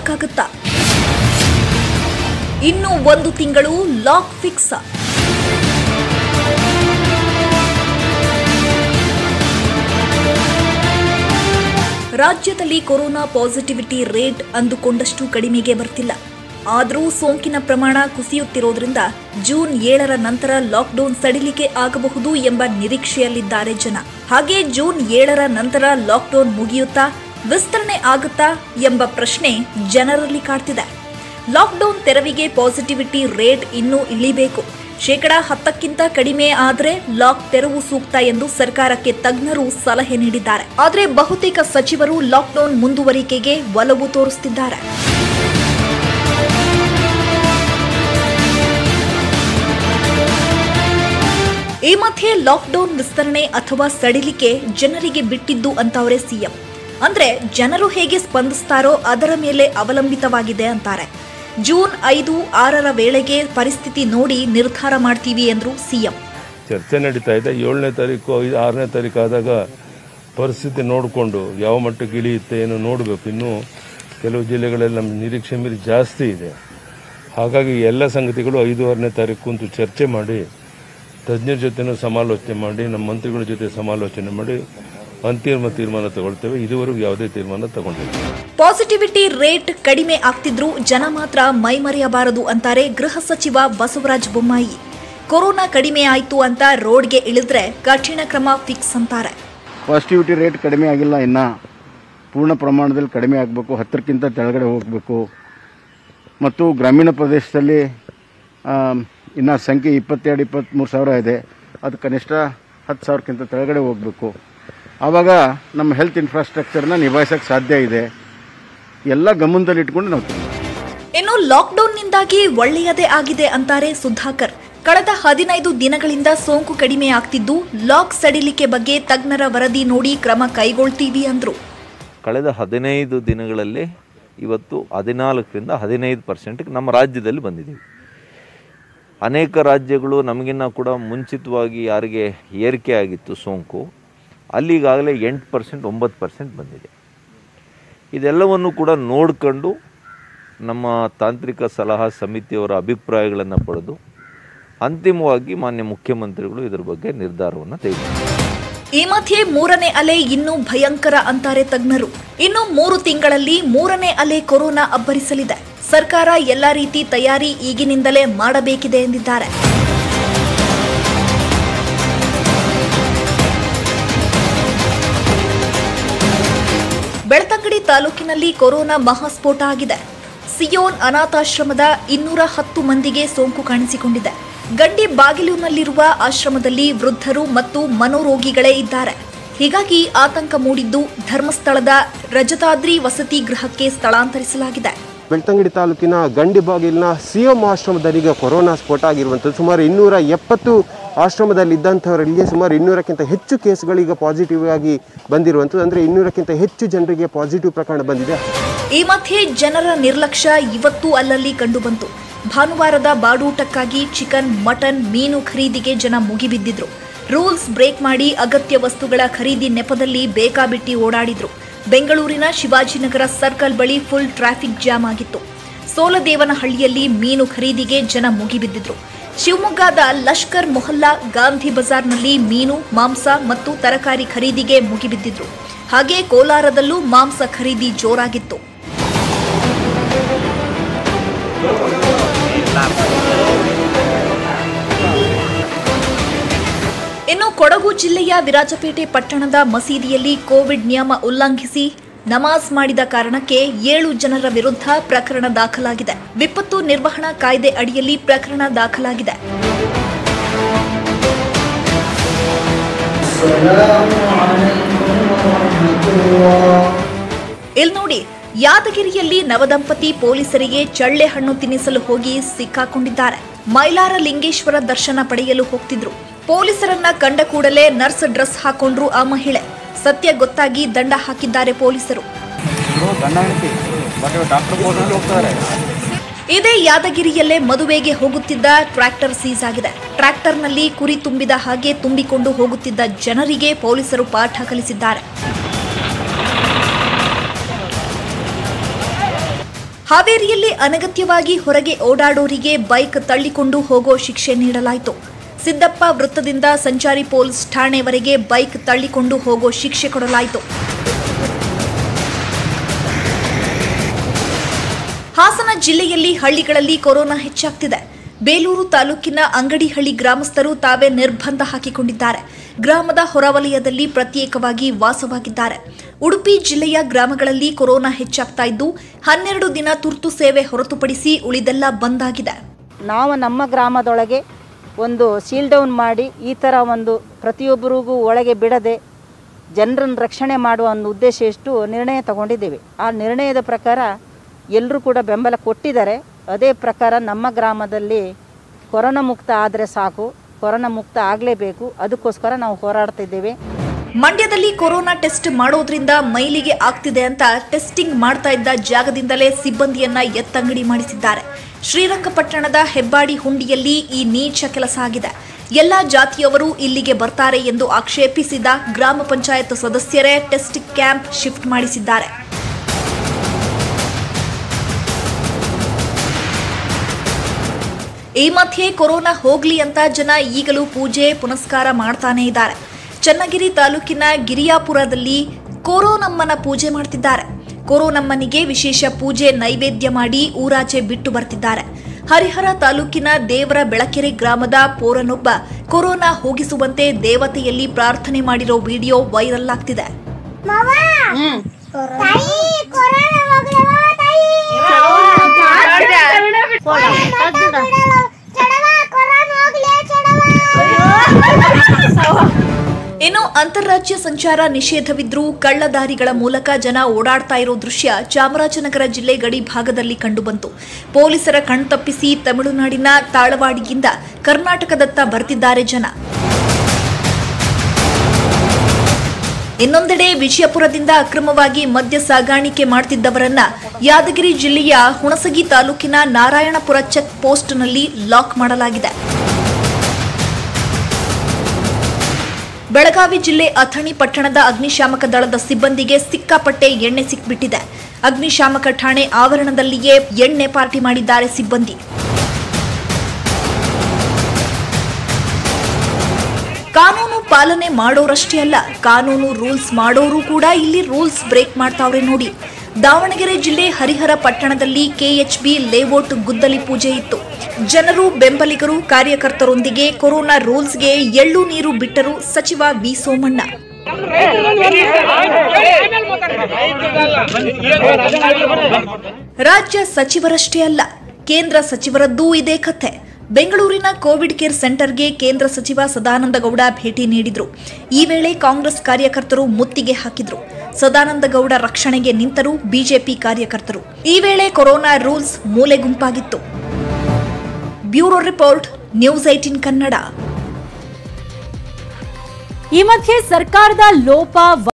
ಸಾಕಾಗುತ್ತಾ ಇನ್ನು ಒಂದು ತಿಂಗಳು ಲಾಕ್ ಫಿಕ್ಸ್ ರಾಜ್ಯದಲ್ಲಿ ಕೊರೋನಾ ಪಾಸಿಟಿವಿಟಿ ರೇಟ್ ಅಂದುಕೊಂಡಷ್ಟು ಕಡಿಮೆಗೆ ಬರ್ತಿಲ್ಲ ಆದರೂ ಸೋಂಕಿನ ಪ್ರಮಾಣ ಕುಸಿಯುತ್ತಿರೋದ್ರಿಂದ ಜೂನ್ ಏಳರ ನಂತರ ಲಾಕ್ಡೌನ್ ಸಡಿಲಿಕೆ ಆಗಬಹುದು ಎಂಬ ನಿರೀಕ್ಷೆಯಲ್ಲಿದ್ದಾರೆ ಜನ ಹಾಗೆ ಜೂನ್ ಏಳರ ನಂತರ ಲಾಕ್ಡೌನ್ ಮುಗಿಯುತ್ತಾ ವಿಸ್ತರಣೆ ಆಗುತ್ತಾ ಎಂಬ ಪ್ರಶ್ನೆ ಜನರಲ್ಲಿ ಕಾಡ್ತಿದೆ ಲಾಕ್ಡೌನ್ ತೆರವಿಗೆ ಪಾಸಿಟಿವಿಟಿ ರೇಟ್ ಇನ್ನೂ ಇಳಿಬೇಕು ಶೇಕಡಾ ಹತ್ತಕ್ಕಿಂತ ಕಡಿಮೆ ಆದರೆ ಲಾಕ್ ತೆರವು ಸೂಕ್ತ ಎಂದು ಸರ್ಕಾರಕ್ಕೆ ತಜ್ಞರು ಸಲಹೆ ನೀಡಿದ್ದಾರೆ ಆದರೆ ಬಹುತೇಕ ಸಚಿವರು ಲಾಕ್ಡೌನ್ ಮುಂದುವರಿಕೆಗೆ ಒಲವು ತೋರಿಸುತ್ತಿದ್ದಾರೆ ಈ ಮಧ್ಯೆ ಲಾಕ್ಡೌನ್ ವಿಸ್ತರಣೆ ಅಥವಾ ಸಡಿಲಿಕೆ ಜನರಿಗೆ ಬಿಟ್ಟಿದ್ದು ಅಂತವರೇ ಸಿಎಂ ಅಂದ್ರೆ ಜನರು ಹೇಗೆ ಸ್ಪಂದಿಸ್ತಾರೋ ಅದರ ಮೇಲೆ ಅವಲಂಬಿತವಾಗಿದೆ ಅಂತಾರೆ ಜೂನ್ ಐದು ಆರರ ವೇಳೆಗೆ ಪರಿಸ್ಥಿತಿ ನೋಡಿ ನಿರ್ಧಾರ ಮಾಡ್ತೀವಿ ಎಂದ್ರು ಸಿಎಂ ಚರ್ಚೆ ನಡೀತಾ ಇದೆ ಏಳನೇ ತಾರೀಕು ಐದು ಆರನೇ ತಾರೀಕು ಆದಾಗ ಪರಿಸ್ಥಿತಿ ನೋಡಿಕೊಂಡು ಯಾವ ಮಟ್ಟಕ್ಕೆ ಇಳಿಯುತ್ತೆ ಏನು ನೋಡಬೇಕು ಇನ್ನೂ ಕೆಲವು ಜಿಲ್ಲೆಗಳಲ್ಲಿ ನಮ್ಮ ನಿರೀಕ್ಷೆ ಮೀರಿ ಜಾಸ್ತಿ ಇದೆ ಹಾಗಾಗಿ ಎಲ್ಲ ಸಂಗತಿಗಳು ಐದು ಆರನೇ ತಾರೀಕು ಕುಂತು ಚರ್ಚೆ ಮಾಡಿ ತಜ್ಞರ ಜೊತೆನೂ ಸಮಾಲೋಚನೆ ಮಾಡಿ ನಮ್ಮ ಮಂತ್ರಿಗಳ ಜೊತೆ ಸಮಾಲೋಚನೆ ಮಾಡಿ ಅಂತಿಮ ತೀರ್ಮಾನ ತಗೊಳ್ತೇವೆ ಇದುವರೆಗೂ ಯಾವುದೇ ತೀರ್ಮಾನ ತಗೊಂಡಿಲ್ಲ ಪಾಸಿಟಿವಿಟಿ ರೇಟ್ ಕಡಿಮೆ ಆಗ್ತಿದ್ರೂ ಜನ ಮಾತ್ರ ಮೈಮರೆಯಬಾರದು ಅಂತಾರೆ ಗೃಹ ಸಚಿವ ಬಸವರಾಜ ಬೊಮ್ಮಾಯಿ ಕೊರೋನಾ ಕಡಿಮೆ ಆಯ್ತು ಅಂತ ರೋಡ್ಗೆ ಇಳಿದ್ರೆ ಕಠಿಣ ಕ್ರಮ ಫಿಕ್ಸ್ ಅಂತಾರೆ ಪಾಸಿಟಿವಿಟಿ ರೇಟ್ ಕಡಿಮೆ ಆಗಿಲ್ಲ ಇನ್ನು ಪೂರ್ಣ ಪ್ರಮಾಣದಲ್ಲಿ ಕಡಿಮೆ ಆಗಬೇಕು ಹತ್ತಕ್ಕಿಂತ ಕೆಳಗಡೆ ಹೋಗಬೇಕು ಮತ್ತು ಗ್ರಾಮೀಣ ಪ್ರದೇಶದಲ್ಲಿ ಇನ್ನು ಸಂಖ್ಯೆ ಇಪ್ಪತ್ತೆರಡು ಇಪ್ಪತ್ತ್ಮೂರು ಸಾವಿರ ಇದೆ ಅದು ಕನಿಷ್ಠ ಹತ್ತು ಸಾವಿರಕ್ಕಿಂತ ಕೆಳಗಡೆ ಹೋಗಬೇಕು ಆವಾಗ ನಮ್ಮ ಹೆಲ್ತ್ ಇನ್ಫ್ರಾಸ್ಟ್ರಕ್ಚರ್ನ ನಿಭಾಯಿಸೋಕ್ಕೆ ಸಾಧ್ಯ ಇದೆ ಎಲ್ಲ ಗಮನದಲ್ಲಿಟ್ಕೊಂಡು ನಾವು ಇನ್ನು ಲಾಕ್ಡೌನ್ನಿಂದಾಗಿ ಒಳ್ಳೆಯದೇ ಆಗಿದೆ ಅಂತಾರೆ ಸುಧಾಕರ್ ಕಳೆದ ಹದಿನೈದು ದಿನಗಳಿಂದ ಸೋಂಕು ಕಡಿಮೆ ಆಗ್ತಿದ್ದು ಲಾಕ್ ಸಡಿಲಿಕೆ ಬಗ್ಗೆ ತಜ್ಞರ ವರದಿ ನೋಡಿ ಕ್ರಮ ಕೈಗೊಳ್ತೀವಿ ಅಂದ್ರು ಕಳೆದ ಹದಿನೈದು ದಿನಗಳಲ್ಲಿ ಇವತ್ತು ಹದಿನಾಲ್ಕರಿಂದ ಹದಿನೈದು ಪರ್ಸೆಂಟ್ಗೆ ನಮ್ಮ ರಾಜ್ಯದಲ್ಲಿ ಬಂದಿದ್ದೀವಿ ಅನೇಕ ರಾಜ್ಯಗಳು ನಮಗಿನ್ನ ಕೂಡ ಮುಂಚಿತವಾಗಿ ಯಾರಿಗೆ ಏರಿಕೆ ಆಗಿತ್ತು ಸೋಂಕು ಅಲ್ಲಿಗಾಗಲೇ ಎಂಟು ಪರ್ಸೆಂಟ್ ಒಂಬತ್ತು ಪರ್ಸೆಂಟ್ ಬಂದಿದೆ ಇದೆಲ್ಲವನ್ನು ಕೂಡ ನೋಡಿಕೊಂಡು ನಮ್ಮ ತಾಂತ್ರಿಕ ಸಲಹಾ ಸಮಿತಿಯವರ ಅಭಿಪ್ರಾಯಗಳನ್ನು ಪಡೆದು ಅಂತಿಮವಾಗಿ ಮಾನ್ಯ ಮುಖ್ಯಮಂತ್ರಿಗಳು ಇದರ ಬಗ್ಗೆ ನಿರ್ಧಾರವನ್ನು ತೆಗೆದುಕೊಂಡರು ಈ ಮಧ್ಯೆ ಮೂರನೇ ಅಲೆ ಇನ್ನೂ ಭಯಂಕರ ಅಂತಾರೆ ತಜ್ಞರು ಇನ್ನು ಮೂರು ತಿಂಗಳಲ್ಲಿ ಮೂರನೇ ಅಲೆ ಕೊರೋನಾ ಅಬ್ಬರಿಸಲಿದೆ ಸರ್ಕಾರ ಎಲ್ಲ ರೀತಿ ತಯಾರಿ ಈಗಿನಿಂದಲೇ ಮಾಡಬೇಕಿದೆ ಎಂದಿದ್ದಾರೆ ಬೆಳ್ತಂಗಡಿ ತಾಲೂಕಿನಲ್ಲಿ ಕೊರೋನಾ ಮಹಾಸ್ಫೋಟ ಆಗಿದೆ ಸಿಯೋನ್ ಅನಾಥಾಶ್ರಮದ ಇನ್ನೂರ ಹತ್ತು ಮಂದಿಗೆ ಸೋಂಕು ಕಾಣಿಸಿಕೊಂಡಿದೆ ಗಂಡಿ ಬಾಗಿಲುನಲ್ಲಿರುವ ಆಶ್ರಮದಲ್ಲಿ ವೃದ್ಧರು ಮತ್ತು ಮನೋರೋಗಿಗಳೇ ಇದ್ದಾರೆ ಹೀಗಾಗಿ ಆತಂಕ ಮೂಡಿದ್ದು ಧರ್ಮಸ್ಥಳದ ರಜತಾದ್ರಿ ವಸತಿ ಗೃಹಕ್ಕೆ ಸ್ಥಳಾಂತರಿಸಲಾಗಿದೆ ಬೆಳ್ತಂಗಡಿ ತಾಲೂಕಿನ ಗಂಡಿಬಾಗಿಲಿನ ಸಿಎಂ ಆಶ್ರಮದಲ್ಲಿ ಈಗ ಕೊರೋನಾ ಸ್ಫೋಟ ಆಗಿರುವಂಥದ್ದು ಸುಮಾರು ಇನ್ನೂರ ಎಪ್ಪತ್ತು ಆಶ್ರಮದಲ್ಲಿ ಇದ್ದಂಥವರಲ್ಲಿ ಸುಮಾರು ಇನ್ನೂರಕ್ಕಿಂತ ಹೆಚ್ಚು ಕೇಸ್ಗಳೀಗ ಪಾಸಿಟಿವ್ ಆಗಿ ಬಂದಿರುವಂಥದ್ದು ಅಂದರೆ ಇನ್ನೂರಕ್ಕಿಂತ ಹೆಚ್ಚು ಜನರಿಗೆ ಪಾಸಿಟಿವ್ ಪ್ರಕರಣ ಬಂದಿದೆ ಈ ಮಧ್ಯೆ ಜನರ ನಿರ್ಲಕ್ಷ್ಯ ಇವತ್ತು ಅಲ್ಲಲ್ಲಿ ಕಂಡುಬಂತು ಭಾನುವಾರದ ಬಾಡೂಟಕ್ಕಾಗಿ ಚಿಕನ್ ಮಟನ್ ಮೀನು ಖರೀದಿಗೆ ಜನ ಮುಗಿಬಿದ್ದಿದ್ರು ರೂಲ್ಸ್ ಬ್ರೇಕ್ ಮಾಡಿ ಅಗತ್ಯ ವಸ್ತುಗಳ ಖರೀದಿ ನೆಪದಲ್ಲಿ ಬೇಕಾಬಿಟ್ಟಿ ಓಡಾಡಿದ್ರು ಬೆಂಗಳೂರಿನ ಶಿವಾಜಿನಗರ ಸರ್ಕಲ್ ಬಳಿ ಫುಲ್ ಟ್ರಾಫಿಕ್ ಜಾಮ್ ಆಗಿತ್ತು ಸೋಲದೇವನಹಳ್ಳಿಯಲ್ಲಿ ಮೀನು ಖರೀದಿಗೆ ಜನ ಮುಗಿಬಿದ್ದಿದ್ರು ಶಿವಮೊಗ್ಗದ ಲಷ್ಕರ್ ಮೊಹಲ್ಲಾ ಗಾಂಧಿ ಬಜಾರ್ನಲ್ಲಿ ಮೀನು ಮಾಂಸ ಮತ್ತು ತರಕಾರಿ ಖರೀದಿಗೆ ಮುಗಿಬಿದ್ದಿದ್ರು ಹಾಗೆ ಕೋಲಾರದಲ್ಲೂ ಮಾಂಸ ಖರೀದಿ ಜೋರಾಗಿತ್ತು ಇನ್ನು ಕೊಡಗು ಜಿಲ್ಲೆಯ ವಿರಾಜಪೇಟೆ ಪಟ್ಟಣದ ಮಸೀದಿಯಲ್ಲಿ ಕೋವಿಡ್ ನಿಯಮ ಉಲ್ಲಂಘಿಸಿ ನಮಾಜ್ ಮಾಡಿದ ಕಾರಣಕ್ಕೆ ಏಳು ಜನರ ವಿರುದ್ಧ ಪ್ರಕರಣ ದಾಖಲಾಗಿದೆ ವಿಪತ್ತು ನಿರ್ವಹಣಾ ಕಾಯ್ದೆ ಅಡಿಯಲ್ಲಿ ಪ್ರಕರಣ ದಾಖಲಾಗಿದೆ ಇಲ್ಲಿ ನೋಡಿ ಯಾದಗಿರಿಯಲ್ಲಿ ನವದಂಪತಿ ಪೊಲೀಸರಿಗೆ ಚಳ್ಳೆ ಹಣ್ಣು ತಿನ್ನಿಸಲು ಹೋಗಿ ಸಿಕ್ಕಾಕೊಂಡಿದ್ದಾರೆ ಮೈಲಾರ ಲಿಂಗೇಶ್ವರ ದರ್ಶನ ಪಡೆಯಲು ಹೋಗ್ತಿದ್ರು ಪೊಲೀಸರನ್ನ ಕಂಡ ಕೂಡಲೇ ನರ್ಸ್ ಡ್ರೆಸ್ ಹಾಕೊಂಡ್ರು ಆ ಮಹಿಳೆ ಸತ್ಯ ಗೊತ್ತಾಗಿ ದಂಡ ಹಾಕಿದ್ದಾರೆ ಪೊಲೀಸರು ಇದೇ ಯಾದಗಿರಿಯಲ್ಲೇ ಮದುವೆಗೆ ಹೋಗುತ್ತಿದ್ದ ಟ್ರ್ಯಾಕ್ಟರ್ ಸೀಸ್ ಆಗಿದೆ ಟ್ರ್ಯಾಕ್ಟರ್ನಲ್ಲಿ ಕುರಿ ತುಂಬಿದ ಹಾಗೆ ತುಂಬಿಕೊಂಡು ಹೋಗುತ್ತಿದ್ದ ಜನರಿಗೆ ಪೊಲೀಸರು ಪಾಠ ಕಲಿಸಿದ್ದಾರೆ ಹಾವೇರಿಯಲ್ಲಿ ಅನಗತ್ಯವಾಗಿ ಹೊರಗೆ ಓಡಾಡೋರಿಗೆ ಬೈಕ್ ತಳ್ಳಿಕೊಂಡು ಹೋಗೋ ಶಿಕ್ಷೆ ನೀಡಲಾಯಿತು ಸಿದ್ದಪ್ಪ ವೃತ್ತದಿಂದ ಸಂಚಾರಿ ಪೊಲೀಸ್ ಠಾಣೆವರೆಗೆ ಬೈಕ್ ತಳ್ಳಿಕೊಂಡು ಹೋಗೋ ಶಿಕ್ಷೆ ಕೊಡಲಾಯಿತು ಹಾಸನ ಜಿಲ್ಲೆಯಲ್ಲಿ ಹಳ್ಳಿಗಳಲ್ಲಿ ಕೊರೋನಾ ಹೆಚ್ಚಾಗ್ತಿದೆ ಬೇಲೂರು ತಾಲೂಕಿನ ಅಂಗಡಿಹಳ್ಳಿ ಗ್ರಾಮಸ್ಥರು ತಾವೇ ನಿರ್ಬಂಧ ಹಾಕಿಕೊಂಡಿದ್ದಾರೆ ಗ್ರಾಮದ ಹೊರವಲಯದಲ್ಲಿ ಪ್ರತ್ಯೇಕವಾಗಿ ವಾಸವಾಗಿದ್ದಾರೆ ಉಡುಪಿ ಜಿಲ್ಲೆಯ ಗ್ರಾಮಗಳಲ್ಲಿ ಕೊರೋನಾ ಹೆಚ್ಚಾಗ್ತಾ ಇದ್ದು ಹನ್ನೆರಡು ದಿನ ತುರ್ತು ಸೇವೆ ಹೊರತುಪಡಿಸಿ ಉಳಿದೆಲ್ಲ ಬಂದ್ ಆಗಿದೆ ನಾವು ನಮ್ಮ ಗ್ರಾಮದೊಳಗೆ ಒಂದು ಸೀಲ್ ಡೌನ್ ಮಾಡಿ ಈ ಥರ ಒಂದು ಪ್ರತಿಯೊಬ್ಬರಿಗೂ ಒಳಗೆ ಬಿಡದೆ ಜನರನ್ನು ರಕ್ಷಣೆ ಮಾಡುವ ಒಂದು ಉದ್ದೇಶ ಇಷ್ಟು ನಿರ್ಣಯ ತಗೊಂಡಿದ್ದೇವೆ ಆ ನಿರ್ಣಯದ ಪ್ರಕಾರ ಎಲ್ಲರೂ ಕೂಡ ಬೆಂಬಲ ಕೊಟ್ಟಿದ್ದಾರೆ ಅದೇ ಪ್ರಕಾರ ನಮ್ಮ ಗ್ರಾಮದಲ್ಲಿ ಕೊರೋನಾ ಮುಕ್ತ ಆದರೆ ಸಾಕು ಕೊರೋನಾ ಮುಕ್ತ ಆಗಲೇಬೇಕು ಅದಕ್ಕೋಸ್ಕರ ನಾವು ಹೋರಾಡ್ತಿದ್ದೇವೆ ಮಂಡ್ಯದಲ್ಲಿ ಕೊರೋನಾ ಟೆಸ್ಟ್ ಮಾಡೋದ್ರಿಂದ ಮೈಲಿಗೆ ಆಗ್ತಿದೆ ಅಂತ ಟೆಸ್ಟಿಂಗ್ ಮಾಡ್ತಾ ಇದ್ದ ಜಾಗದಿಂದಲೇ ಸಿಬ್ಬಂದಿಯನ್ನ ಎತ್ತಂಗಡಿ ಮಾಡಿಸಿದ್ದಾರೆ ಶ್ರೀರಂಗಪಟ್ಟಣದ ಹೆಬ್ಬಾಡಿ ಹುಂಡಿಯಲ್ಲಿ ಈ ನೀಚ ಕೆಲಸ ಆಗಿದೆ ಎಲ್ಲಾ ಜಾತಿಯವರು ಇಲ್ಲಿಗೆ ಬರ್ತಾರೆ ಎಂದು ಆಕ್ಷೇಪಿಸಿದ ಗ್ರಾಮ ಪಂಚಾಯತ್ ಸದಸ್ಯರೇ ಟೆಸ್ಟ್ ಕ್ಯಾಂಪ್ ಶಿಫ್ಟ್ ಮಾಡಿಸಿದ್ದಾರೆ ಈ ಮಧ್ಯೆ ಕೊರೋನಾ ಹೋಗ್ಲಿ ಅಂತ ಜನ ಈಗಲೂ ಪೂಜೆ ಪುನಸ್ಕಾರ ಮಾಡ್ತಾನೇ ಇದ್ದಾರೆ ಚನ್ನಗಿರಿ ತಾಲೂಕಿನ ಗಿರಿಯಾಪುರದಲ್ಲಿ ಕೋರೋನಮ್ಮನ ಪೂಜೆ ಮಾಡ್ತಿದ್ದಾರೆ ಕೋರೋನಮ್ಮನಿಗೆ ವಿಶೇಷ ಪೂಜೆ ನೈವೇದ್ಯ ಮಾಡಿ ಊರಾಚೆ ಬಿಟ್ಟು ಬರ್ತಿದ್ದಾರೆ ಹರಿಹರ ತಾಲೂಕಿನ ದೇವರ ಬೆಳಕೆರೆ ಗ್ರಾಮದ ಪೋರನೊಬ್ಬ ಕೊರೋನಾ ಹೋಗಿಸುವಂತೆ ದೇವತೆಯಲ್ಲಿ ಪ್ರಾರ್ಥನೆ ಮಾಡಿರೋ ವಿಡಿಯೋ ವೈರಲ್ ಆಗ್ತಿದೆ ಇನ್ನು ಅಂತಾರಾಜ್ಯ ಸಂಚಾರ ನಿಷೇಧವಿದ್ರೂ ಕಳ್ಳದಾರಿಗಳ ಮೂಲಕ ಜನ ಓಡಾಡ್ತಾ ಇರೋ ದೃಶ್ಯ ಚಾಮರಾಜನಗರ ಜಿಲ್ಲೆ ಗಡಿ ಭಾಗದಲ್ಲಿ ಕಂಡುಬಂತು ಪೊಲೀಸರ ಕಣ್ತಪ್ಪಿಸಿ ತಮಿಳುನಾಡಿನ ತಾಳವಾಡಿಯಿಂದ ಕರ್ನಾಟಕದತ್ತ ಬರ್ತಿದ್ದಾರೆ ಜನ ಇನ್ನೊಂದೆಡೆ ವಿಜಯಪುರದಿಂದ ಅಕ್ರಮವಾಗಿ ಮದ್ಯ ಸಾಗಾಣಿಕೆ ಮಾಡ್ತಿದ್ದವರನ್ನ ಯಾದಗಿರಿ ಜಿಲ್ಲೆಯ ಹುಣಸಗಿ ತಾಲೂಕಿನ ನಾರಾಯಣಪುರ ಚೆಕ್ ಪೋಸ್ಟ್ನಲ್ಲಿ ಲಾಕ್ ಮಾಡಲಾಗಿದೆ ಬೆಳಗಾವಿ ಜಿಲ್ಲೆ ಅಥಣಿ ಪಟ್ಟಣದ ಅಗ್ನಿಶಾಮಕ ದಳದ ಸಿಬ್ಬಂದಿಗೆ ಸಿಕ್ಕಾಪಟ್ಟೆ ಎಣ್ಣೆ ಸಿಕ್ಬಿಟ್ಟಿದೆ ಅಗ್ನಿಶಾಮಕ ಠಾಣೆ ಆವರಣದಲ್ಲಿಯೇ ಎಣ್ಣೆ ಪಾರ್ಟಿ ಮಾಡಿದ್ದಾರೆ ಸಿಬ್ಬಂದಿ ಕಾನೂನು ಪಾಲನೆ ಮಾಡೋರಷ್ಟೇ ಅಲ್ಲ ಕಾನೂನು ರೂಲ್ಸ್ ಮಾಡೋರು ಕೂಡ ಇಲ್ಲಿ ರೂಲ್ಸ್ ಬ್ರೇಕ್ ಮಾಡ್ತಾವ್ರೆ ನೋಡಿ ದಾವಣಗೆರೆ ಜಿಲ್ಲೆ ಹರಿಹರ ಪಟ್ಟಣದಲ್ಲಿ ಕೆಎಚ್ಬಿ ಲೇಔಟ್ ಗುದ್ದಲಿ ಪೂಜೆ ಇತ್ತು ಜನರು ಬೆಂಬಲಿಗರು ಕಾರ್ಯಕರ್ತರೊಂದಿಗೆ ಕೊರೋನಾ ರೂಲ್ಸ್ಗೆ ಎಳ್ಳು ನೀರು ಬಿಟ್ಟರು ಸಚಿವ ವಿ ಸೋಮಣ್ಣ ರಾಜ್ಯ ಸಚಿವರಷ್ಟೇ ಅಲ್ಲ ಕೇಂದ್ರ ಸಚಿವರದ್ದೂ ಇದೇ ಕಥೆ ಬೆಂಗಳೂರಿನ ಕೋವಿಡ್ ಕೇರ್ ಸೆಂಟರ್ಗೆ ಕೇಂದ್ರ ಸಚಿವ ಸದಾನಂದ ಗೌಡ ಭೇಟಿ ನೀಡಿದ್ರು ಈ ವೇಳೆ ಕಾಂಗ್ರೆಸ್ ಕಾರ್ಯಕರ್ತರು ಮುತ್ತಿಗೆ ಹಾಕಿದ್ರು ಸದಾನಂದ ಗೌಡ ರಕ್ಷಣೆಗೆ ನಿಂತರು ಬಿಜೆಪಿ ಕಾರ್ಯಕರ್ತರು ಈ ವೇಳೆ ಕೊರೋನಾ ರೂಲ್ಸ್ ಮೂಲೆ ಗುಂಪಾಗಿತ್ತು bureau report news eighteen Kannada ಈ ಮಧ್ಯೆ ಸರ್ಕಾರದ ಲೋಪ